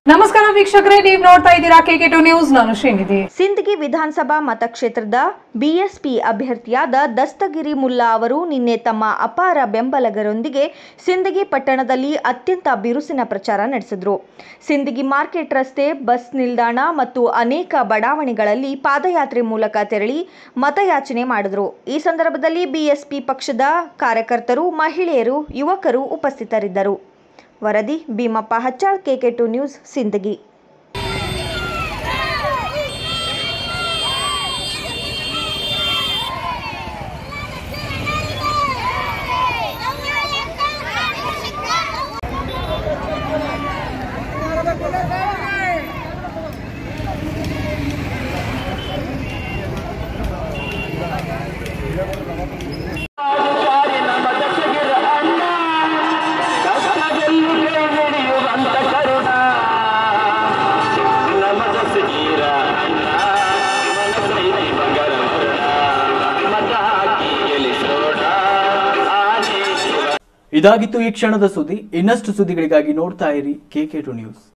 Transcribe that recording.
ನಮಸ್ಕಾರ ವೀಕ್ಷಕರೇ ನೀವು ನೋಡ್ತಾ ಇದ್ದೀರಾ ಕೆಕೆ ಟು ನ್ಯೂಸ್ ನಾನು ಶ್ರೀನಿಧಿ ಸಿಂದಗಿ ವಿಧಾನಸಭಾ ಮತಕ್ಷೇತ್ರದ ಬಿಎಸ್ಪಿ ಅಭ್ಯರ್ಥಿಯಾದ ದಸ್ತಗಿರಿ ಮುಲ್ಲಾ ಅವರು ನಿನ್ನೆ ತಮ್ಮ ಅಪಾರ ಬೆಂಬಲಿಗರೊಂದಿಗೆ ಸಿಂದಗಿ ಪಟ್ಟಣದಲ್ಲಿ ಅತ್ಯಂತ ಬಿರುಸಿನ ಪ್ರಚಾರ ನಡೆಸಿದರು ಸಿಂದಗಿ ಮಾರ್ಕೆಟ್ ರಸ್ತೆ ಬಸ್ ನಿಲ್ದಾಣ ಮತ್ತು ಅನೇಕ ಬಡಾವಣೆಗಳಲ್ಲಿ ಪಾದಯಾತ್ರೆ ಮೂಲಕ ತೆರಳಿ ಮತಯಾಚನೆ ಮಾಡಿದರು ಈ ಸಂದರ್ಭದಲ್ಲಿ ಬಿಎಸ್ಪಿ ಪಕ್ಷದ ಕಾರ್ಯಕರ್ತರು ಮಹಿಳೆಯರು ಯುವಕರು ಉಪಸ್ಥಿತರಿದ್ದರು ವರದಿ Bhimappa Hachchal K K two news Sindagi ಇದಾಗಿತ್ತು ಈ ಕ್ಷಣದ ಸುದ್ದಿ ಇನ್ನಷ್ಟು ಸುದ್ದಿಗಳಿಗಾಗಿ ನೋಡ್ತಾ ಇರಿ ಕೆಕೆ ಟು ನ್ಯೂಸ್